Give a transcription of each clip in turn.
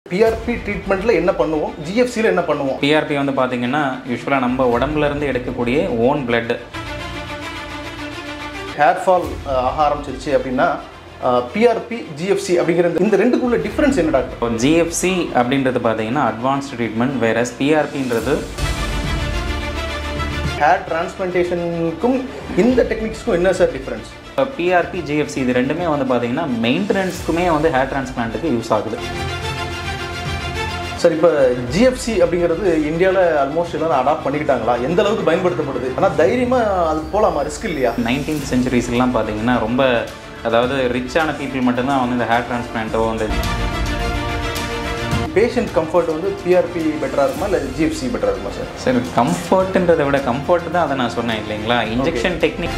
PRP ட்ரீட்மெண்ட்டில் என்ன பண்ணுவோம் ஜிஎஃப்சியில் என்ன பண்ணுவோம் பிஆர்பி வந்து பார்த்தீங்கன்னா யூஸ்வலாக நம்ம உடம்புல இருந்து எடுக்கக்கூடிய ஓன் blood ஹேர் ஃபால் ஆக ஆரம்பிச்சிருச்சு அப்படின்னா பிஆர்பி ஜிஎஃப்சி அப்படிங்கிற இந்த- இந்த ரெண்டுக்குள்ள டிஃப்ரென்ஸ் என்ன டாக்டர் இப்போ ஜிஎஃப்சி அப்படின்றது பார்த்தீங்கன்னா அட்வான்ஸ்டு ட்ரீட்மெண்ட் வேற பிஆர்பின்றது ஹேர் டிரான்ஸ்பிளான்டேஷனுக்கும் இந்த டெக்னிக்ஸ்க்கும் என்ன சார் டிஃப்ரென்ஸ் பிஆர்பி ஜிஎஃப்சி இது ரெண்டுமே வந்து பார்த்தீங்கன்னா மெயின்டெனன்ஸ்க்குமே வந்து ஹேர் டிரான்ஸ்பிளான்ட்டுக்கு யூஸ் ஆகுது சார் இப்போ ஜிஎஃப்சி அப்படிங்கிறது இந்தியாவில் ஆல்மோஸ்ட் எல்லாரும் அடாப்ட் பண்ணிக்கிட்டாங்களா எந்த அளவுக்கு பயன்படுத்தப்படுது ஆனால் தைரியமாக அது போகலாமா ரிஸ்க் இல்லையா நைன்டீன்த் சென்ச்சுரிஸ்லாம் பார்த்தீங்கன்னா ரொம்ப அதாவது ரிச்சான பீப்புள் மட்டும்தான் வந்து இந்த ஹேர் டிரான்ஸ்பிளான்ட்டோ அந்த பேஷண்ட் கம்ஃபர்ட் வந்து பிஆர்பி பெட்டராக இருக்குமா இல்லை ஜிஎஃப்சி பெட்டராக இருக்குமா சார் சரி கம்ஃபர்ட்ன்றதை விட கம்ஃபர்ட் தான் அதை நான் சொன்னேன் இல்லைங்களா இன்ஜெக்ஷன் டெக்னிக்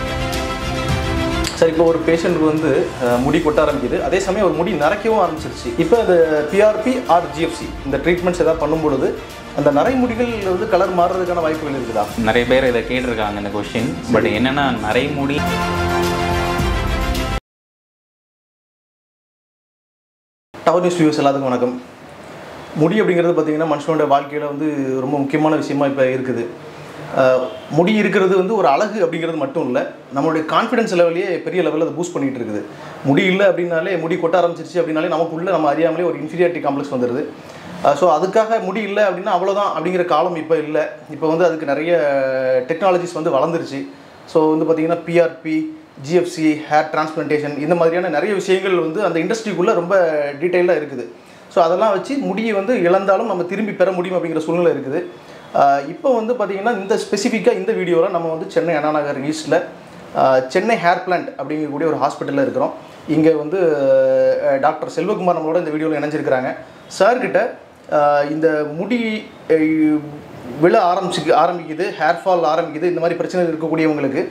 சார் இப்போ ஒரு பேஷண்ட்டுக்கு வந்து அஹ், முடி கொட்ட ஆரம்பிக்குது அதே சமயம் ஒரு முடி நரைக்கவும் ஆரம்பிச்சிருச்சு இப்போ அது பிஆர்பி ஆர் ஜிஎஃப்சி இந்த ட்ரீட்மெண்ட்ஸ் ஏதாவது பண்ணும்பொழுது அந்த நரைமுடிகள் வந்து கலர் மாறுறதுக்கான வாய்ப்புகள் இருக்குதா நிறைய பேர் இதை கேட்டிருக்காங்க இந்த கொஸ்டின் பட் என்னன்னா நரைமுடி டவர் நியூஸ் வியூஸ் எல்லாத்துக்கும் வணக்கம் முடி அப்படிங்கிறது பார்த்தீங்கன்னா மனுஷனோட வாழ்க்கையில் வந்து ரொம்ப முக்கியமான விஷயமா இப்போ இருக்குது அஹ், முடி இருக்கிறது வந்து ஒரு அழகு அப்படிங்கிறது மட்டும் இல்லை நம்மளுடைய கான்ஃபிடன்ஸ் லெவலையே பெரிய லெவலில் அதை பூஸ்ட் பண்ணிகிட்டு இருக்குது முடி இல்லை அப்படின்னாலே முடி கொட்ட ஆரம்பிச்சிருச்சு அப்படின்னாலே நமக்குள்ள நம்ம அறியாமலே ஒரு இன்ஃபீரியாரிட்டி காம்ப்ளெக்ஸ் வந்துடுது ஸோ அதுக்காக முடி இல்லை அப்படின்னா அவ்வளோதான் அப்படிங்கிற காலம் இப்போ இல்லை இப்போ வந்து அதுக்கு நிறைய டெக்னாலஜிஸ் வந்து வளர்ந்துருச்சு ஸோ வந்து பார்த்திங்கன்னா பிஆர்பி ஜிஎஃப்சி ஹேர் டிரான்ஸ்பிளான்டேஷன் இந்த மாதிரியான நிறைய விஷயங்கள் வந்து அந்த இண்டஸ்ட்ரிக்குள்ளே ரொம்ப டீட்டெயிலாக இருக்குது ஸோ அதெல்லாம் வச்சு முடியை வந்து இழந்தாலும் நம்ம திரும்பி பெற முடியும் அப்படிங்கிற சூழ்நிலை இருக்குது ஆஹ் இப்போ வந்து பார்த்திங்கன்னா இந்த ஸ்பெசிஃபிக்காக இந்த வீடியோவில் நம்ம வந்து சென்னை அண்ணா நகர் ஈஸ்ட்டில் சென்னை ஹேர் பிளான்ட் அப்படிங்கக்கூடிய ஒரு ஹாஸ்பிட்டலில் இருக்கிறோம் இங்கே வந்து அஹ், டாக்டர் செல்வகுமார் நம்மளோட இந்த வீடியோவில் இணைஞ்சிருக்கிறாங்க சார்கிட்ட ஆஹ், இந்த முடி அஹ், விழ ஆரம்பிச்சு ஆரம்பிக்குது ஹேர் ஃபால் ஆரம்பிக்குது இந்த மாதிரி பிரச்சனை இருக்கக்கூடியவங்களுக்கு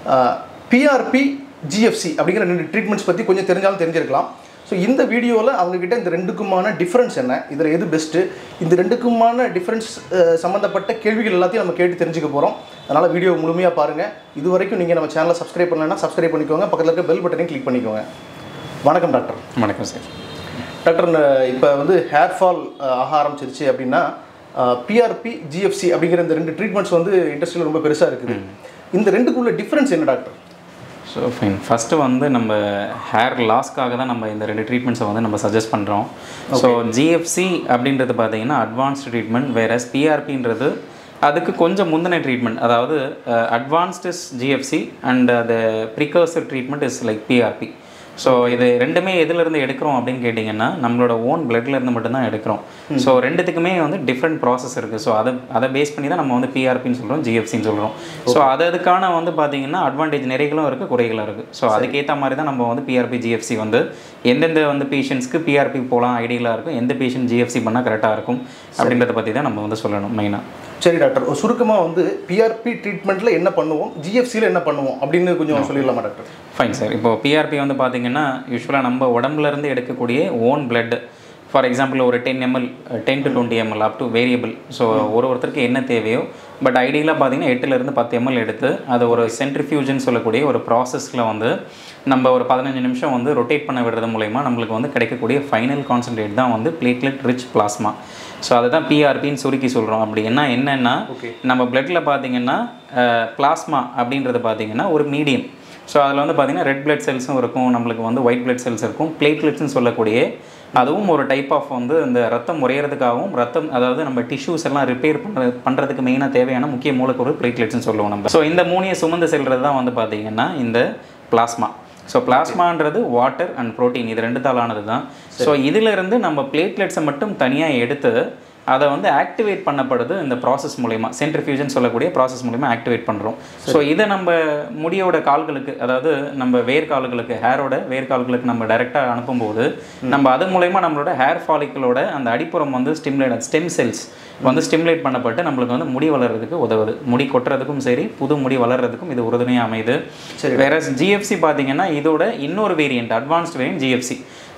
பிஆர்பி ஜிஎஃப்சி அப்படிங்கிற ரெண்டு ட்ரீட்மெண்ட்ஸ் பற்றி கொஞ்சம் தெரிஞ்சாலும் தெரிஞ்சிருக்கலாம் ஸோ இந்த வீடியோவில் அவங்கக்கிட்ட இந்த ரெண்டுக்குமான டிஃப்ரென்ஸ் என்ன இதில் எது பெஸ்ட்டு இந்த ரெண்டுக்குமான டிஃப்ரென்ஸ் சம்மந்தப்பட்ட கேள்விகள் எல்லாத்தையும் நம்ம கேட்டு தெரிஞ்சுக்க போகிறோம் அதனால் வீடியோ முழுமையாக பாருங்கள் இது வரைக்கும் நீங்கள் நம்ம சேனலை சப்ஸ்கிரைப் பண்ணலைன்னா சப்ஸ்கிரைப் பண்ணிக்கோங்க பக்கத்தில் இருக்க பெல் பட்டனையும் கிளிக் பண்ணிக்கோங்க வணக்கம் டாக்டர் வணக்கம் சார் டாக்டர் இப்போ வந்து ஹேர் ஃபால் ஆக ஆரம்பிச்சிருச்சு அப்படின்னா பிஆர்பி ஜிஎஃப்சி அப்படிங்கிற இந்த ரெண்டு ட்ரீட்மெண்ட்ஸ் வந்து இண்டஸ்ட்ரியில் ரொம்ப பெருசாக இருக்குது இந்த ரெண்டுக்குள்ள டிஃப்ரென்ஸ் என்ன டாக்டர் ஸோ ஃபைன் ஃபஸ்ட்டு வந்து நம்ம ஹேர் லாஸ்க்காக தான் நம்ம இந்த ரெண்டு ட்ரீட்மெண்ட்ஸை வந்து நம்ம சஜஸ்ட் பண்ணுறோம் ஸோ ஜிஎஃப்சி அப்படின்றது பார்த்தீங்கன்னா அட்வான்ஸ்டு ட்ரீட்மெண்ட் வேற பிஆர்பின்றது அதுக்கு கொஞ்சம் முந்தின ட்ரீட்மெண்ட் அதாவது advanced is GFC and the precursor treatment is like PRP so இது ரெண்டுமே எதுலேருந்து எடுக்கிறோம் அப்படின்னு கேட்டிங்கன்னா நம்மளோட ஓன் இருந்து மட்டும்தான் எடுக்கிறோம் ஸோ ரெண்டுத்துக்குமே வந்து டிஃப்ரெண்ட் ப்ராசஸ் இருக்குது ஸோ அதை அதை பேஸ் பண்ணி தான் நம்ம வந்து பிஆர்பின்னு சொல்கிறோம் ஜிஎஃப்சின்னு சொல்கிறோம் ஸோ அது அதுக்கான வந்து பார்த்தீங்கன்னா அட்வான்டேஜ் நிறைகளும் இருக்குது குறைகளும் இருக்குது ஸோ அதுக்கேற்ற மாதிரி தான் நம்ம வந்து பிஆர்பி ஜிஎஃப்சி வந்து எந்தெந்த வந்து பேஷண்ட்ஸ்க்கு பிஆர்பி போகலாம் ஐடியலாக இருக்கும் எந்த பேஷண்ட் ஜிஎஃப்சி பண்ணால் கரெக்டாக இருக்கும் அப்படின்றத பற்றி தான் நம்ம வந்து சொல்லணும் மெயினாக சரி டாக்டர் ஒரு சுருக்கமாக வந்து பிஆர்பி ட்ரீட்மெண்ட்டில் என்ன பண்ணுவோம் ஜிஎஃப்சியில் என்ன பண்ணுவோம் அப்படின்னு கொஞ்சம் சொல்லிடலாமா டாக்டர் ஃபைன் சார் இப்போ பிஆர்பி வந்து பார்த்தீங்கன்னா யூஸ்வலாக நம்ம உடம்புல இருந்து எடுக்கக்கூடிய ஓன் blood ஃபார் எக்ஸாம்பிள் ஒரு ten ML ten to twenty ML up to variable so ஒரு ஒருத்தருக்கு என்ன தேவையோ பட் ஐடியலாக பார்த்தீங்கன்னா எட்டுலேருந்து பத்து எம்எல் எடுத்து அதை ஒரு சென்ட்ரிஃபியூஜன் சொல்லக்கூடிய ஒரு ப்ராசஸில் வந்து நம்ம ஒரு பதினஞ்சு நிமிஷம் வந்து ரொட்டேட் பண்ண விடுறது மூலயமா நம்மளுக்கு வந்து கிடைக்கக்கூடிய ஃபைனல் கான்சன்ட்ரேட் தான் வந்து பிளேட்லெட் ரிச் பிளாஸ்மா ஸோ அதுதான் பிஆர்பின்னு சுருக்கி சொல்கிறோம் அப்படி என்ன என்னென்னா நம்ம பிளட்டில் பார்த்தீங்கன்னா பிளாஸ்மா அப்படின்றது பார்த்தீங்கன்னா ஒரு மீடியம் ஸோ அதில் வந்து பார்த்தீங்கன்னா ரெட் பிளட் செல்ஸும் இருக்கும் நம்மளுக்கு வந்து ஒயிட் பிளட் செல்ஸ் இருக்கும் பிளேட்லெட்ஸ்னு சொல்லக்கூடிய அதுவும் ஒரு டைப் ஆஃப் வந்து இந்த ரத்தம் உறையிறதுக்காகவும் ரத்தம் அதாவது நம்ம டிஷ்யூஸ் எல்லாம் ரிப்பேர் பண்ணுறது பண்ணுறதுக்கு மெயினாக தேவையான முக்கிய மூலக்கூறு பிளேட்லெட்ஸ்னு சொல்லுவோம் நம்ம ஸோ இந்த மூணையை சுமந்து செல்றது தான் வந்து பார்த்தீங்கன்னா இந்த பிளாஸ்மா ஸோ பிளாஸ்மான்றது வாட்டர் அண்ட் புரோட்டீன் இது ரெண்டு தாளானது தான் ஸோ இதிலிருந்து நம்ம பிளேட்லெட்ஸை மட்டும் தனியாக எடுத்து அதை வந்து ஆக்டிவேட் பண்ணப்படுது இந்த ப்ராசஸ் மூலயமா சென்ட்ரிஃபியூஜன் சொல்லக்கூடிய ப்ராசஸ் மூலயமா ஆக்டிவேட் பண்ணுறோம் ஸோ இதை நம்ம முடியோட கால்களுக்கு அதாவது நம்ம வேர்க்கால்களுக்கு ஹேரோட வேர்க்கால்களுக்கு நம்ம டைரெக்டாக அனுப்பும்போது நம்ம அது மூலயமா நம்மளோட ஹேர் ஃபாலிக்கலோட அந்த அடிப்புறம் வந்து ஸ்டிமுலேட் ஸ்டெம் செல்ஸ் வந்து ஸ்டிமுலேட் பண்ணப்பட்டு நம்மளுக்கு வந்து முடி வளர்றதுக்கு உதவுது முடி கொட்டுறதுக்கும் சரி புது முடி வளர்றதுக்கும் இது உறுதுணையாக அமையுது வேற ஜிஎஃப்சி பார்த்தீங்கன்னா இதோட இன்னொரு variant advanced variant GFC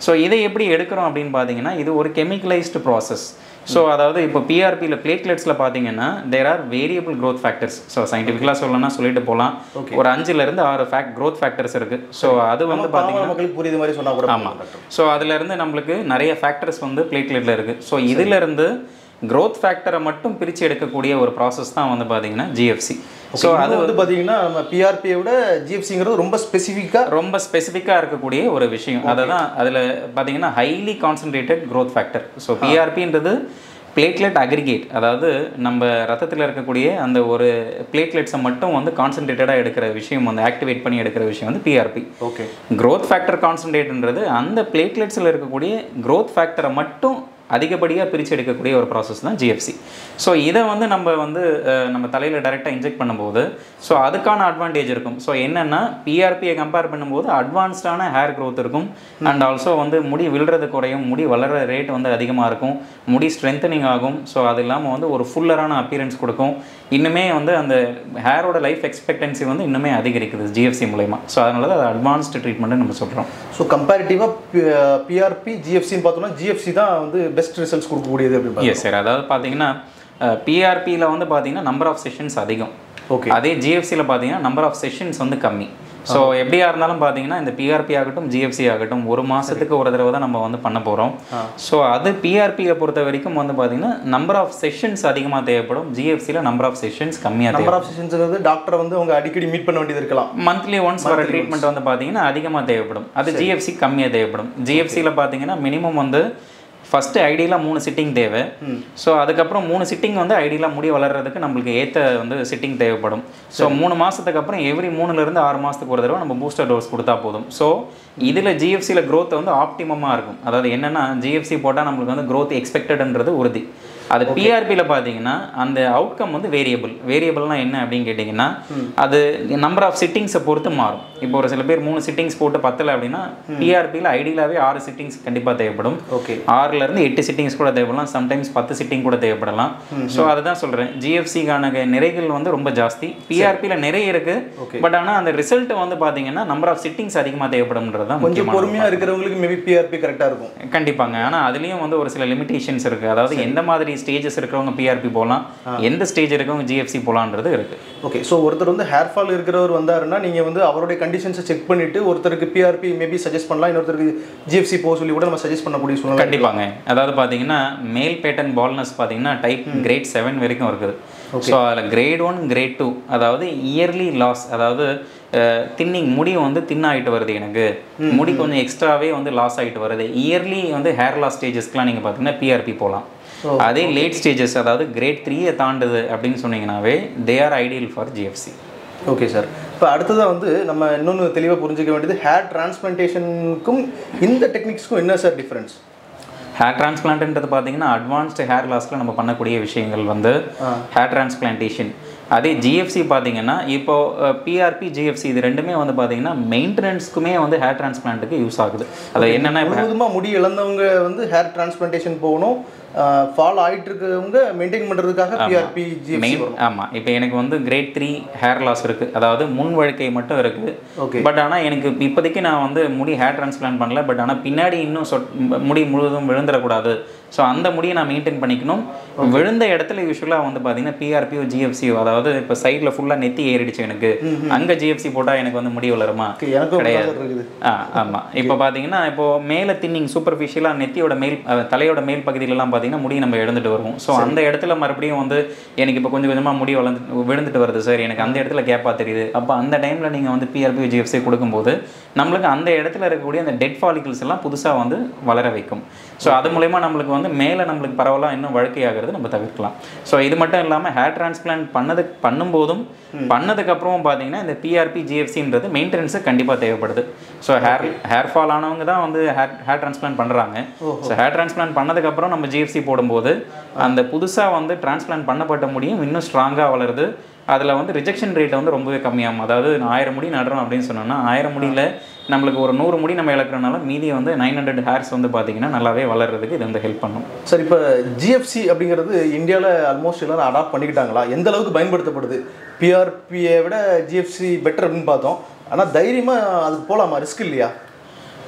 so இதை எப்படி எடுக்கிறோம் அப்படின்னு பார்த்தீங்கன்னா இது ஒரு கெமிக்கலைஸ்டு ப்ராசஸ் ஸோ அதாவது இப்போ பிஆர்பியில் பிளேட்லெட்ஸில் பார்த்தீங்கன்னா there are variable growth factors so சயின்டிஃபிக்கலாக சொல்லணும்னா சொல்லிட்டு போகலாம் ஒரு அஞ்சுலேருந்து ஆறு ஃபேக்ட் growth ஃபேக்டர்ஸ் இருக்குது ஸோ அது வந்து நம்ம பாமர மக்களுக்கு புரியுது மாதிரி சொன்னா கூட ஆமாம் ஸோ அதுலேருந்து நம்மளுக்கு நிறைய ஃபேக்டர்ஸ் வந்து பிளேட்லெட்டில் இருக்குது ஸோ இதிலிருந்து growth ஃபேக்டரை மட்டும் பிரித்து எடுக்கக்கூடிய ஒரு ப்ராசஸ் தான் வந்து பார்த்தீங்கன்னா ஜிஎஃப்சி ஸோ அது வந்து பாத்தீங்கன்னா நம்ம பிஆர்பியை விட ஜிஎஃப்சிங்கிறது ரொம்ப ஸ்பெசிஃபிக்காக ரொம்ப ஸ்பெசிஃபிக்காக இருக்கக்கூடிய ஒரு விஷயம் அதை தான் அதில் பார்த்தீங்கன்னா highly concentrated growth factor so பிஆர்பின்றது பிளேட்லெட் அக்ரிகேட் அதாவது நம்ம ரத்தத்தில் இருக்கக்கூடிய அந்த ஒரு பிளேட்லெட்ஸை மட்டும் வந்து கான்சன்ட்ரேட்டடாக எடுக்கிற விஷயம் வந்து ஆக்டிவேட் பண்ணி எடுக்கிற விஷயம் வந்து பிஆர்பி ஓகே growth ஃபேக்டர் கான்சன்ட்ரேட்ன்றது அந்த பிளேட்லெட்ஸில் இருக்கக்கூடிய growth ஃபேக்டரை மட்டும் அதிகப்படியாக பிரித்து எடுக்கக்கூடிய ஒரு ப்ராசஸ் தான் ஜிஎஃப்சி ஸோ இதை வந்து நம்ம வந்து அஹ், நம்ம தலையில் டைரெக்டாக இன்ஜெக்ட் பண்ணும்போது ஸோ அதுக்கான அட்வான்டேஜ் இருக்கும் ஸோ என்னென்னா பிஆர்பியை கம்பேர் பண்ணும்போது அட்வான்ஸ்டான ஹேர் growth இருக்கும் அண்ட் ஆல்சோ வந்து முடி விழுறது குறையும் முடி வளர்கிற ரேட் வந்து அதிகமாக இருக்கும் முடி ஸ்ட்ரென்தனிங் ஆகும் ஸோ அது இல்லாமல் வந்து ஒரு ஃபுல்லரான அப்பியரன்ஸ் கொடுக்கும் இன்னுமே வந்து அந்த ஹேரோட லைஃப் எக்ஸ்பெக்டன்சி வந்து இன்னுமே அதிகரிக்குது ஜிஎஃப்சி மூலயமா ஸோ அதனால தான் அது அட்வான்ஸ்டு ட்ரீட்மெண்ட்டு நம்ம சொல்கிறோம் ஸோ கம்பேரிட்டிவாக பிஆர்பி ஜிஎஃப்சின்னு பார்த்தோம்னா ஜிஎஃப்சி தான் வந்து பெஸ்ட் ரிசல்ட்ஸ் கொடுக்கக்கூடியது அப்படின்னு எஸ் சார் அதாவது பார்த்தீங்கன்னா பிஆர்பியில் வந்து பார்த்தீங்கன்னா நம்பர் ஆஃப் செஷன்ஸ் அதிகம் ஓகே அதே ஜிஎஃப்சியில் பார்த்தீங்கன்னா நம்பர் ஆஃப் செஷன்ஸ் வந்து கம்மி ஸோ எப்படியா இருந்தாலும் பார்த்தீங்கன்னா இந்த பிஆர்பி ஆகட்டும் ஜிஎஃப்சி ஆகட்டும் ஒரு மாதத்துக்கு ஒரு தடவை தான் நம்ம வந்து பண்ண போகிறோம் ஸோ அது பிஆர்பியை பொறுத்த வரைக்கும் வந்து பார்த்தீங்கன்னா நம்பர் ஆஃப் செஷன்ஸ் அதிகமாக தேவைப்படும் ஜிஎஃப்சியில் நம்பர் ஆஃப் செஷன்ஸ் கம்மியாக நம்பர் ஆஃப் செஷன்ஸுங்கிறது டாக்டரை வந்து அவங்க அடிக்கடி மீட் பண்ண வேண்டியது இருக்கலாம் மந்த்லி ஒன்ஸ் வர ட்ரீட்மெண்ட் வந்து பார்த்தீங்கன்னா அதிகமாக தேவைப்படும் அது ஜிஎஃப்சி கம்மியாக தேவைப்படும் ஜிஎஃப்சியில் பார்த்தீங்கன்னா மினிமம் வந்து ஃபஸ்ட்டு ஐடியலாக மூணு சிட்டிங் தேவை ஸோ அதுக்கப்புறம் மூணு சிட்டிங் வந்து ஐடியலாக முடி வளர்கிறதுக்கு நம்மளுக்கு ஏற்ற வந்து சிட்டிங் தேவைப்படும் ஸோ மூணு மாதத்துக்கு அப்புறம் எவ்ரி மூணுலேருந்து ஆறு மாதத்துக்கு ஒரு தடவை நம்ம பூஸ்டர் டோஸ் கொடுத்தா போதும் ஸோ இதில் ஜிஎஃப்சியில் growth வந்து ஆப்டிமமாக இருக்கும் அதாவது என்னென்னா ஜிஎஃப்சி போட்டால் நம்மளுக்கு வந்து growth எக்ஸ்பெக்டட்ன்றது உறுதி அது பிஆர்பியில் பார்த்தீங்கன்னா அந்த அவுட்கம் வந்து வேரியபிள் வேரியபிள்னா என்ன அப்படின்னு கேட்டிங்கன்னா அது நம்பர் ஆஃப் சிட்டிங்ஸை பொறுத்து மாறும் இப்போ ஒரு சில பேர் மூணு சிட்டிங்ஸ் போட்டு பத்தலை அப்படின்னா பிஆர்பியில் ஐடியலாகவே ஆறு சிட்டிங்ஸ் கண்டிப்பாக தேவைப்படும் ஓகே ஆறுலேருந்து எட்டு சிட்டிங்ஸ் கூட தேவைப்படலாம் சம்டைம்ஸ் பத்து சிட்டிங் கூட தேவைப்படலாம் ஸோ அதுதான் சொல்கிறேன் ஜிஎஃப்சிக்கான நிறைகள் வந்து ரொம்ப ஜாஸ்தி பிஆர்பியில் நிறைய இருக்குது பட் ஆனால் அந்த ரிசல்ட் வந்து பார்த்தீங்கன்னா நம்பர் ஆஃப் சிட்டிங்ஸ் அதிகமாக தேவைப்படும்ன்றது தான் கொஞ்சம் முக்கியமான பொறுமையா இருக்கிறவங்களுக்கு மேபி பிஆர்பி கரெக்டாக இருக்கும் கண்டிப்பாங்க ஆனால் அதுலேயும் வந்து ஒரு சில லிமிடேஷன்ஸ் இருக்குது அதாவது எந்த மாதிரி ஸ்டேஜஸ் இருக்கிறவங்க பிஆர்பி போகலாம் எந்த ஸ்டேஜ் இருக்கவங்க ஜிஎஃப்சி போகலான்றது இருக்குது ஓகே ஸோ ஒருத்தர் வந்து ஹேர் ஃபால் இருக்கிறவர் வந்தாருன்னா நீங்கள் வந்து அவருடைய கண்டிஷன்ஸை செக் பண்ணிட்டு ஒருத்தருக்கு பிஆர்பி மேபி சஜஸ்ட் பண்ணலாம் இன்னொருத்தருக்கு ஜிஎஃப்சி போக சொல்லி கூட நம்ம சஜஸ்ட் பண்ணக்கூடிய சூழ்நிலை கண்டிப்பாங்க அதாவது பார்த்தீங்கன்னா மேல் பேட்டன் பால்னஸ் பார்த்தீங்கன்னா டைப் கிரேட் செவன் வரைக்கும் இருக்குது ஸோ அதில் கிரேட் ஒன் கிரேட் டூ அதாவது இயர்லி லாஸ் அதாவது தின்னிங் முடி வந்து தின் ஆகிட்டு வருது எனக்கு முடி கொஞ்சம் எக்ஸ்ட்ராவே வந்து லாஸ் ஆகிட்டு வருது இயர்லி வந்து ஹேர் லாஸ் ஸ்டேஜஸ்க்குலாம் நீங்கள் பார்த்தீங்கன்னா பிஆர்பி போகலாம் அதே லேட் ஸ்டேஜஸ் அதாவது கிரேட் த்ரீயை தாண்டுது அப்படின்னு சொன்னீங்கன்னாவே they are ideal for GFC okay sir இப்போ அடுத்ததாக வந்து நம்ம இன்னொன்று தெளிவாக புரிஞ்சுக்க வேண்டியது ஹேர் டிரான்ஸ்பிளான்டேஷனுக்கும் இந்த டெக்னிக்ஸ்க்கும் என்ன சார் டிஃப்ரென்ஸ் ஹேர் டிரான்ஸ்பிளான்ட்ன்றது பார்த்தீங்கன்னா அட்வான்ஸ்டு ஹேர் லாஸ்ல நம்ம பண்ணக்கூடிய விஷயங்கள் வந்து ஹேர் டிரான்ஸ்பிளான்டேஷன் அதே ஜிஎஃப்சி பார்த்தீங்கன்னா இப்போ பிஆர்பி ஜிஎஃப்சி இது ரெண்டுமே வந்து பார்த்தீங்கன்னா மெயின்டெனன்ஸ்க்குமே வந்து ஹேர் டிரான்ஸ்பிளான்ட்டுக்கு யூஸ் ஆகுது அது என்னென்னா இப்போ முழுவதுமாக முடி இழந்தவங்க வந்து ஹேர் டிரான்ஸ்பிளான்டேஷன் போகணும் ஃபால் ஆகிட்டு இருக்கவங்க மெயின்டைன் பண்ணுறதுக்காக பிஆர்பி ஜிஎஃப்சி மெயின் ஆமாம் இப்போ எனக்கு வந்து கிரேட் த்ரீ ஹேர் லாஸ் இருக்குது அதாவது முன் வழுக்கை மட்டும் இருக்குது Okay. பட் ஆனால் எனக்கு இப்ப- இப்போதைக்கு நான் வந்து முடி ஹேர் டிரான்ஸ்பிளான்ட் பண்ணல பட் ஆனால் பின்னாடி இன்னும் சொட் முடி முழுவதும் விழுந்துடக்கூடாது ஸோ அந்த முடியை நான் மெயின்டைன் பண்ணிக்கணும் விழுந்த இடத்துல யூஸ்வலாக வந்து பார்த்தீங்கன்னா பிஆர்பிஓ ஜிஎஃப்சிஓ அதாவது இப்போ சைடில் ஃபுல்லாக நெத்தி ஏறிடுச்சு எனக்கு அங்கே ஜிஎஃப்சி போட்டால் எனக்கு வந்து முடி வளருமா எனக்கும் கிடையாது. அப்படிதான் இருக்குது ஆ ஆமாம் இப்போ பார்த்தீங்கன்னா இப்போ மேலே தின்னிங் சூப்பர்ஃபிஷியலாக நெத்தியோட மேல் அஹ், தலையோட மேல் பகுதியிலலாம் பார்த்தீங்கன்னா முடி நம்ம இழந்துட்டு வருவோம் ஸோ அந்த இடத்துல மறுபடியும் வந்து எனக்கு இப்போ கொஞ்சம் கொஞ்சமாக முடி வளர்ந்து விழுந்துட்டு வருது சார் எனக்கு அந்த இடத்துல கேப்பாக தெரியுது அப்போ அந்த டைமில் நீங்கள் வந்து பிஆர்பி ஜிஎஃப்சி கொடுக்கும்போது நம்மளுக்கு அந்த இடத்துல இருக்கக்கூடிய அந்த டெட் ஃபாலிகல்ஸ் எல்லாம் புதுசாக வந்து வளர வைக்கும் ஸோ அது மூலயமா நம்மளுக்கு வந்து மேலே நம்மளுக்கு பரவலாக இன்னும் வழுக்கையாகிறது நம்ம தவிர்க்கலாம் ஸோ இது மட்டும் இல்லாமல் ஹேர் டிரான்ஸ்பிளான்ட் பண்ணது பண்ணும்போதும் பண்ணதுக்கப்புறமும் பார்த்தீங்கன்னா இந்த பிஆர்பி ஜிஎஃப்சின்றது மெயின்டெனன்ஸு கண்டிப்பாக தேவைப்படுது ஸோ ஹேர் ஹேர் ஃபால் ஆனவங்க தான் வந்து ஹேர் ஹேர் டிரான்ஸ்பிளான்ட் பண்ணுறாங்க ஸோ ஹேர் டிரான்ஸ்பிளான்ட் பண்ணதுக்கப்புறம் நம்ம ஜிஎஃப்சி போடும்போது அந்த புதுசாக வந்து டிரான்ஸ்பிளான்ட் பண்ணப்பட்ட முடியும் இன்னும் ஸ்ட்ராங்காக வளருது அதில் வந்து ரிஜெக்ஷன் ரேட் வந்து ரொம்பவே கம்மியாகும் அதாவது நான் ஆயிரம் முடி நடுறோம் அப்படின்னு சொன்னோம்னா ஆயிரம் முடியில் நம்மளுக்கு ஒரு நூறு முடி நம்ம இழக்கிறனால மீதி வந்து நைன் ஹண்ட்ரட் ஹேர்ஸ் வந்து பார்த்தீங்கன்னா நல்லாவே வளர்றதுக்கு இது வந்து ஹெல்ப் பண்ணும் சார் இப்போ ஜிஎஃப்சி அப்படிங்கிறது இந்தியாவில் ஆல்மோஸ்ட் எல்லாரும் அடாப்ட் பண்ணிக்கிட்டாங்களா எந்த அளவுக்கு பயன்படுத்தப்படுது பிஆர்பியை விட ஜிஎஃப்சி பெட்டர் அப்படின்னு பார்த்தோம் ஆனால் தைரியமாக அதுக்கு போகலாமா ரிஸ்க் இல்லையா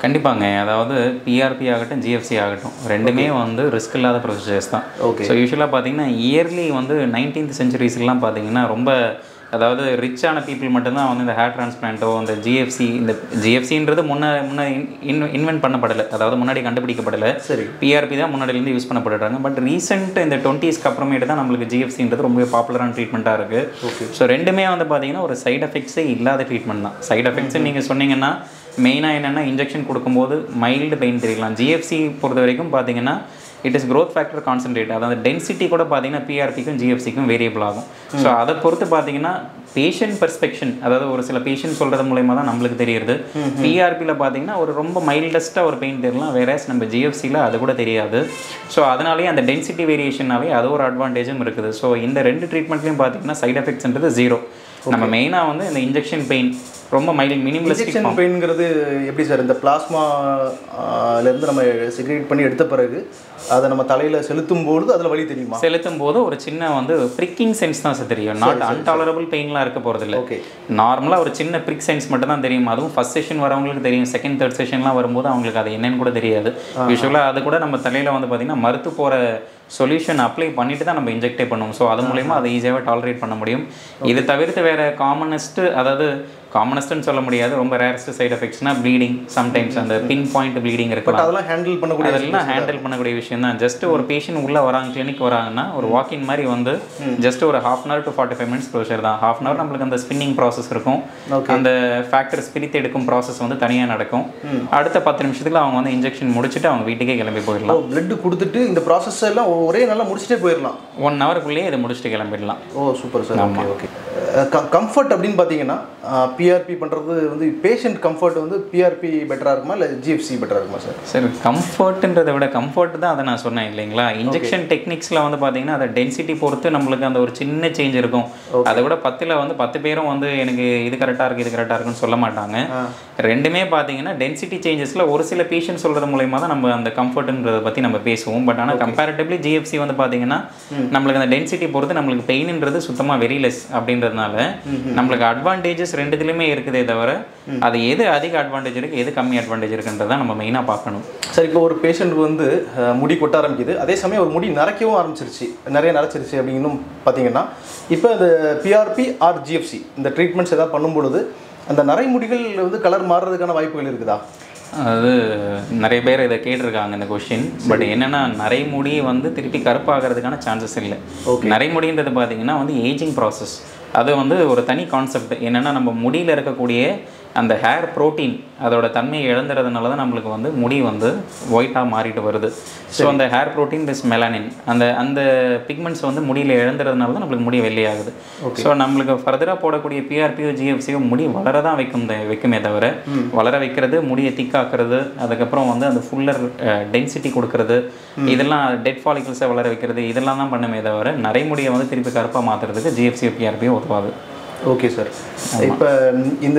கண்டிப்பாங்க அதாவது பிஆர்பி ஆகட்டும் ஜிஎஃப்சி ஆகட்டும் ரெண்டுமே வந்து ரிஸ்க் இல்லாத ப்ரொசீஜர்ஸ் தான் Okay. ஸோ யூஸ்வலாக பார்த்தீங்கன்னா இயர்லி வந்து நைன்டீன்த் சென்ச்சுரிஸ்லாம் பார்த்தீங்கன்னா ரொம்ப அதாவது ரிச்சான பீப்புள் மட்டும்தான் வந்து இந்த ஹேர் டிரான்ஸ்பிளான்ட்டோ இந்த ஜிஎஃப்சி இந்த ஜிஎஃப்சின்றது முன்ன முன்ன இன் இன்வென்ட் பண்ணப்படலை அதாவது முன்னாடி கண்டுபிடிக்கப்படலை சரி பிஆர்பி தான் முன்னாடிலேருந்து யூஸ் பண்ணப்படுறாங்க பட் ரீசெண்ட் இந்த டுவெண்ட்டீஸ்க்கு அப்புறமேட்டு தான் நம்மளுக்கு ஜிஎஃப்சின்றது ரொம்ப பாப்புலரான ட்ரீட்மெண்ட்டாக இருக்குது ஸோ ரெண்டுமே வந்து பார்த்தீங்கன்னா ஒரு சைடு எஃபெக்ட்ஸே இல்லாத ட்ரீட்மெண்ட் தான் சைடு எஃபெக்ட்ஸ் நீங்கள் சொன்னீங்கன்னா மெயினாக என்னென்னா இன்ஜெக்ஷன் கொடுக்கும்போது மைல்டு பெயின் தெரியலாம் ஜிஎஃப்சி பொறுத்த வரைக்கும் பார்த்தீங்கன்னா it is growth factor concentrate அதாவது டென்சிட்டி கூட பார்த்தீங்கன்னா பிஆர்பிக்கும் ஜிஎஃப்சிக்கும் வேரியபிள் ஆகும் ஸோ அதை பொறுத்து பார்த்தீங்கன்னா பேஷண்ட் பெர்ஸ்பெக்ஷன் அதாவது ஒரு சில பேஷண்ட் சொல்கிறது மூலயமா தான் நம்மளுக்கு தெரியுது பிஆர்பியில் பார்த்தீங்கன்னா ஒரு ரொம்ப மைல்டஸ்ட்டாக ஒரு பெயின் தெரியலாம் வேற நம்ம ஜிஎஃப்சியில் அது கூட தெரியாது ஸோ அதனாலேயே அந்த டென்சிட்டி வேரியேஷனாலே அது ஒரு அட்வான்டேஜும் இருக்குது ஸோ இந்த ரெண்டு ட்ரீட்மெண்ட்லையும் பார்த்தீங்கன்னா சைடு எஃபெக்ட்ஸ்ன்றது ஜீரோ நம்ம மெயினாக வந்து இந்த இன்ஜெக்ஷன் பெயின் ரொம்ப மைல் மினிமலிஸ்டிக் இன்ஜெக்ஷன் பெயின்ங்கிறது எப்படி சார் இந்த பிளாஸ்மாலேருந்து நம்ம செக்ரேட் பண்ணி எடுத்த பிறகு அதை நம்ம தலையில் செலுத்தும் பொழுது அதில் வலி தெரியுமா செலுத்தும் போது ஒரு சின்ன வந்து ப்ரிக்கிங் சென்ஸ் தான் சார் தெரியும் நாட் அன்டாலரபிள் பெயின்லாம் இருக்க போகிறதில்ல ஓகே நார்மலாக ஒரு சின்ன ப்ரிக் சென்ஸ் மட்டும் தான் தெரியும் அதுவும் ஃபஸ்ட் செஷன் வரவங்களுக்கு தெரியும் செகண்ட் தேர்ட் செஷன்லாம் வரும்போது அவங்களுக்கு அது என்னன்னு கூட தெரியாது யூஸ்வலாக அது கூட நம்ம தலையில் வந்து பார்த்திங்கன்னா மறுத்து போகிற சொல்யூஷன் அப்ளை பண்ணிட்டு தான் நம்ம இன்ஜெக்டே பண்ணுவோம் ஸோ அது மூலயமா அதை ஈஸியாகவே டாலரேட் பண்ண முடியும் இது தவிர்த்து வேறு காமனஸ்ட்டு அதாவது காமனஸ்ட்னு சொல்ல முடியாது ரொம்ப ரேரஸ்ட் சைடு எஃபெக்ட்ஸ்னா ப்ளீடிங் சம்டைம்ஸ் அந்த பின் பாயிண்ட் ப்ளீடிங் பட் இருக்கலாம் அதெல்லாம் ஹேண்டில் பண்ணக்கூடிய அதெல்லாம் ஹேண்டில் பண்ணக்கூடிய விஷயம் தான் ஜஸ்ட் ஒரு பேஷண்ட் உள்ள வராங்க கிளினிக் வராங்கன்னா ஒரு வாக்கின் மாதிரி வந்து ஜஸ்ட் ஒரு half an hour to forty five minutes closure தான் ஹாஃப் அன் ஹவர் நம்மளுக்கு அந்த ஸ்பின்னிங் ப்ராசஸ் இருக்கும் அந்த ஃபேக்டர்ஸ் பிரித்து எடுக்கும் ப்ராசஸ் வந்து தனியாக நடக்கும் அடுத்த பத்து நிமிஷத்துக்கு அவங்க வந்து இன்ஜெக்ஷன் முடிச்சுட்டு அவங்க வீட்டுக்கே கிளம்பி போயிடலாம் பிளட் கொடுத்துட்டு இந்த ப்ராசஸ் எல்லாம் ஒரே நாளில் முடிச்சுட்டே போயிடலாம் ஒன் ஹவருக்குள்ளேயே இதை முடிச்சுட்டு கிளம்பிடலாம் oh super sir okay okay comfort அப்படின்னு பார்த்தீங்கன்னா பிஆர்பி பண்ணுறது வந்து பேஷண்ட் கம்ஃபர்ட் வந்து பிஆர்பி பெட்டராக இருக்குமா இல்லை ஜிஎஃப்சி பெட்டராக இருக்குமா சார் சரி கம்ஃபர்ட்ன்றதை விட கம்ஃபர்ட் தான் அதை நான் சொன்னேன் இல்லைங்களா இன்ஜெக்ஷன் டெக்னிக்ஸில் வந்து பார்த்தீங்கன்னா அதை டென்சிட்டி பொறுத்து நம்மளுக்கு அந்த ஒரு சின்ன சேஞ்ச் இருக்கும் அதை விட பத்தில் வந்து பத்து பேரும் வந்து எனக்கு இது கரெக்டாக இருக்குது இது கரெக்டாக இருக்குன்னு சொல்ல மாட்டாங்க ரெண்டுமே பார்த்தீங்கன்னா டென்சிட்டி சேஞ்சஸில் ஒரு சில பேஷண்ட் சொல்கிறது மூலயமா தான் நம்ம அந்த கம்ஃபர்ட்ன்றதை பற்றி நம்ம பேசுவோம் பட் ஆனால் கம்பேரிட்டிவ்லி ஜிஎஃப்சி வந்து பார்த்தீங்கன்னா நம்மளுக்கு அந்த டென்சிட்டி பொறுத்து நம்மளுக்கு பெயின்ன்றது சுத்தமாக வெரி லெஸ் அப்படின்றதுனால நம்மளுக்கு அட்வான்டேஜஸ் ரெண்டுத்துலையுமே இருக்குதே தவிர அது எது அதிக அட்வான்டேஜ் இருக்குது எது கம்மி அட்வான்டேஜ் இருக்குன்றதை நம்ம மெயினாக பார்க்கணும் சார் இப்போ ஒரு பேஷண்ட்டுக்கு வந்து அஹ், முடி கொட்ட ஆரம்பிக்குது அதே சமயம் ஒரு முடி நரைக்கவும் ஆரம்பிச்சிருச்சு நிறைய நரைச்சிருச்சு அப்படின்னும் பார்த்தீங்கன்னா இப்போ இந்த பிஆர்பி ஆர் ஜிஎஃப்சி இந்த ட்ரீட்மெண்ட்ஸ் ஏதாவது பண்ணும் பொழுது அந்த நரைமுடிகள் வந்து கலர் மாறுறதுக்கான வாய்ப்புகள் இருக்குதா அது நிறைய பேர் இதை கேட்டிருக்காங்க இந்த கொஷின் பட் என்னன்னா நரைமுடி வந்து திருப்பி கருப்பாகிறதுக்கான சான்சஸ் இல்லை நரைமுடின்றது பார்த்தீங்கன்னா வந்து ஏஜிங் ப்ராசஸ் அது வந்து ஒரு தனி கான்செப்ட் என்னன்னா நம்ம முடியில் இருக்கக்கூடிய அந்த ஹேர் புரோட்டீன் அதோட தன்மையை இழந்துறதுனால தான் நம்மளுக்கு வந்து முடி வந்து ஒயிட்டாக மாறிட்டு வருது ஸோ அந்த ஹேர் புரோட்டீன் இஸ் மெலானின் அந்த அந்த பிக்மெண்ட்ஸ் வந்து முடியில் இழந்துறதுனால தான் நம்மளுக்கு முடி வெள்ளையாகுது ஸோ நம்மளுக்கு ஃபர்தராக போடக்கூடிய பிஆர்பியோ ஜிஎஃப்சியோ முடி வளர தான் வைக்கும் த- வைக்குமே தவிர வளர வைக்கிறது முடியை திக்காக்குறது அதுக்கப்புறம் வந்து அந்த ஃபுல்லர் டென்சிட்டி கொடுக்கறது இதெல்லாம் டெட் ஃபாலிகல்ஸை வளர வைக்கிறது இதெல்லாம் தான் பண்ணுமே தவிர நரைமுடியை வந்து திருப்பி கருப்பாக மாற்றுறதுக்கு ஜிஎஃப்சியோ பிஆர்பியோ உதவாது ஓகே சார் இப்போ இந்த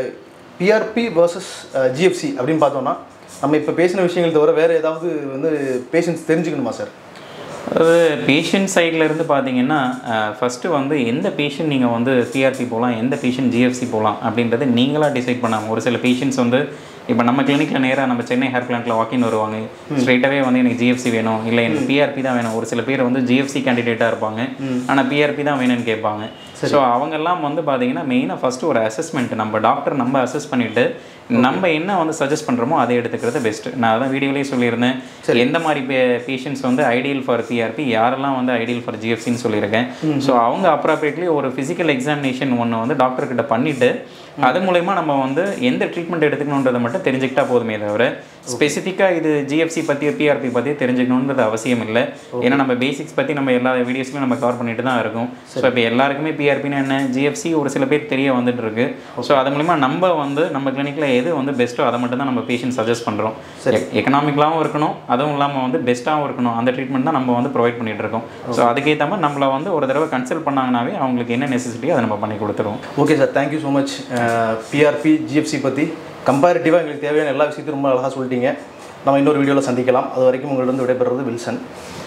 பிஆர்பி வர்சஸ் ஜிஎஃப்சி அப்படின்னு பார்த்தோம்னா நம்ம இப்போ பேசின விஷயங்கள் தவிர வேறு ஏதாவது வந்து பேஷண்ட்ஸ் தெரிஞ்சுக்கணுமா சார் அதாவது பேஷண்ட் சைடில் இருந்து பார்த்தீங்கன்னா ஃபஸ்ட்டு வந்து எந்த பேஷண்ட் நீங்கள் வந்து பிஆர்பி போகலாம் எந்த பேஷண்ட் ஜிஎஃப்சி போகலாம் அப்படின்றத நீங்களாக டிசைட் பண்ணாமல் ஒரு சில பேஷண்ட்ஸ் வந்து இப்போ நம்ம கிளினிக்கில் நேராக நம்ம சென்னை ஹேர் பிளான்ட்டில் வாக்கின் வருவாங்க ஸ்ட்ரைட்டாகவே வந்து எனக்கு ஜிஎஃப்சி வேணும் இல்லை எனக்கு பிஆர்பி தான் வேணும் ஒரு சில பேர் வந்து ஜிஎஃப்சி கேண்டிடேட்டாக இருப்பாங்க ஆனால் பிஆர்பி தான் வேணும்னு கேட்பாங்க ஸோ அவங்கெல்லாம் வந்து பார்த்தீங்கன்னா மெயினாக ஃபஸ்ட்டு ஒரு அசஸ்மெண்ட் நம்ம டாக்டர் நம்ம அசஸ் பண்ணிவிட்டு நம்ம என்ன வந்து சஜஸ்ட் பண்ணுறோமோ அதை எடுத்துக்கிறது பெஸ்ட்டு நான் அதான் வீடியோலேயே சொல்லியிருந்தேன் எந்த மாதிரி பேஷண்ட்ஸ் வந்து ஐடியல் ஃபார் பிஆர்பி யாரெல்லாம் வந்து ஐடியல் ஃபார் ஜிஎஃப்சின்னு சொல்லியிருக்கேன் ஸோ அவங்க அப்ராப்ரியேட்லி ஒரு ஃபிசிக்கல் எக்ஸாமினேஷன் ஒன்று வந்து டாக்டர் கிட்ட பண்ணிவிட்டு அது மூலயமா நம்ம வந்து எந்த ட்ரீட்மெண்ட் எடுத்துக்கணுன்றதை மட்டும் தெரிஞ்சுக்கிட்டா போதுமே தவிர ஸ்பெசிஃபிக்காக இது ஜிஎஃப்சி பற்றியோ பிஆர்பி பற்றியோ தெரிஞ்சுக்கணுன்றது அவசியம் இல்லை ஏன்னா நம்ம பேசிக்ஸ் பற்றி நம்ம எல்லா வீடியோஸ்லையும் நம்ம கவர் பண்ணிட்டு தான் இருக்கோம் ஸோ இப்போ எல்லாருக்குமே பிஆர்பின்னு என்ன ஜிஎஃப்சி ஒரு சில பேர் தெரிய வந்துட்டு இருக்கு ஸோ அது மூலிமா நம்ம வந்து நம்ம கிளினிக்கில் எது வந்து பெஸ்ட்டோ அதை மட்டும் தான் நம்ம பேஷண்ட் சஜஸ்ட் பண்ணுறோம் எக்கனாமிக்கலாகவும் இருக்கணும் அதுவும் இல்லாமல் வந்து பெஸ்ட்டாகவும் இருக்கணும் அந்த ட்ரீட்மெண்ட் தான் நம்ம வந்து ப்ரொவைட் பண்ணிட்டு இருக்கோம் ஸோ அதுக்கேற்ற மாதிரி நம்மளை வந்து ஒரு தடவை கன்சல்ட் பண்ணாங்கனாவே அவங்களுக்கு என்ன நெசசிட்டியோ அதை நம்ம பண்ணி கொடுத்துருவோம் okay sir thank you so much PRP GFC பற்றி கம்பேரிட்டிவாக எங்களுக்கு தேவையான எல்லா விஷயத்தையும் ரொம்ப அழகாக சொல்லிட்டீங்க நம்ம இன்னொரு வீடியோவில் சந்திக்கலாம் அது வரைக்கும் உங்களிடம் விடைபெறுறது வில்சன்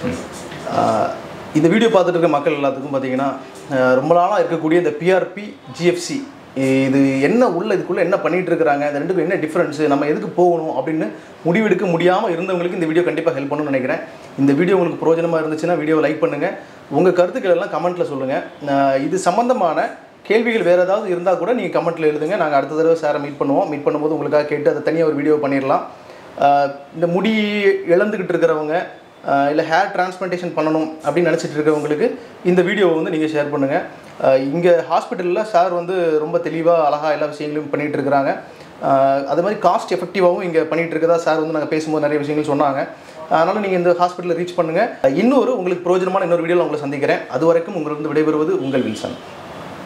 அஹ், இந்த வீடியோ பார்த்துட்டு இருக்க மக்கள் எல்லாத்துக்கும் பார்த்தீங்கன்னா அஹ், ரொம்ப நாளாக இருக்கக்கூடிய இந்த பிஆர்பி ஜிஎஃப்சி இது என்ன உள்ள இதுக்குள்ளே என்ன பண்ணிட்டு இருக்கிறாங்க இந்த ரெண்டுக்கும் என்ன டிஃப்ரென்ஸு நம்ம எதுக்கு போகணும் அப்படின்னு முடிவெடுக்க முடியாமல் இருந்தவங்களுக்கு இந்த வீடியோ கண்டிப்பாக ஹெல்ப் பண்ணணும்னு நினைக்கிறேன் இந்த வீடியோ உங்களுக்கு பிரயோஜனமாக இருந்துச்சுன்னா வீடியோவை லைக் பண்ணுங்கள் உங்கள் கருத்துக்கள் எல்லாம் கமெண்ட்டில் சொல்லுங்கள் இது சம்மந்தமான கேள்விகள் வேறு ஏதாவது இருந்தால் கூட நீங்கள் கமெண்ட்டில் எழுதுங்க நாங்கள் அடுத்த தடவை சாரை மீட் பண்ணுவோம் மீட் பண்ணும்போது உங்களுக்காக கேட்டு அதை தனியாக ஒரு வீடியோ பண்ணிடலாம் ஆஹ் இந்த முடி இழந்துக்கிட்டு இருக்கிறவங்க இல்லை ஹேர் டிரான்ஸ்பிளான்டேஷன் பண்ணணும் அப்படின்னு நினச்சிட்டு இருக்கிறவங்களுக்கு இந்த வீடியோவை வந்து நீங்கள் ஷேர் பண்ணுங்கள் இங்கே ஹாஸ்பிட்டலில் சார் வந்து ரொம்ப தெளிவாக அழகாக எல்லா விஷயங்களையும் பண்ணிகிட்டு இருக்கிறாங்க ஆஹ் அது மாதிரி காஸ்ட் எஃபெக்டிவாகவும் இங்கே பண்ணிகிட்டு இருக்கதா சார் வந்து நாங்கள் பேசும்போது நிறைய விஷயங்கள் சொன்னாங்க அதனால் நீங்கள் இந்த ஹாஸ்பிட்டலில் ரீச் பண்ணுங்கள் இன்னொரு உங்களுக்கு பிரயோஜனமான இன்னொரு வீடியோவில் உங்களை சந்திக்கிறேன் அது வரைக்கும் உங்களிருந்து விடைபெறுவது உங்கள் வில்சன்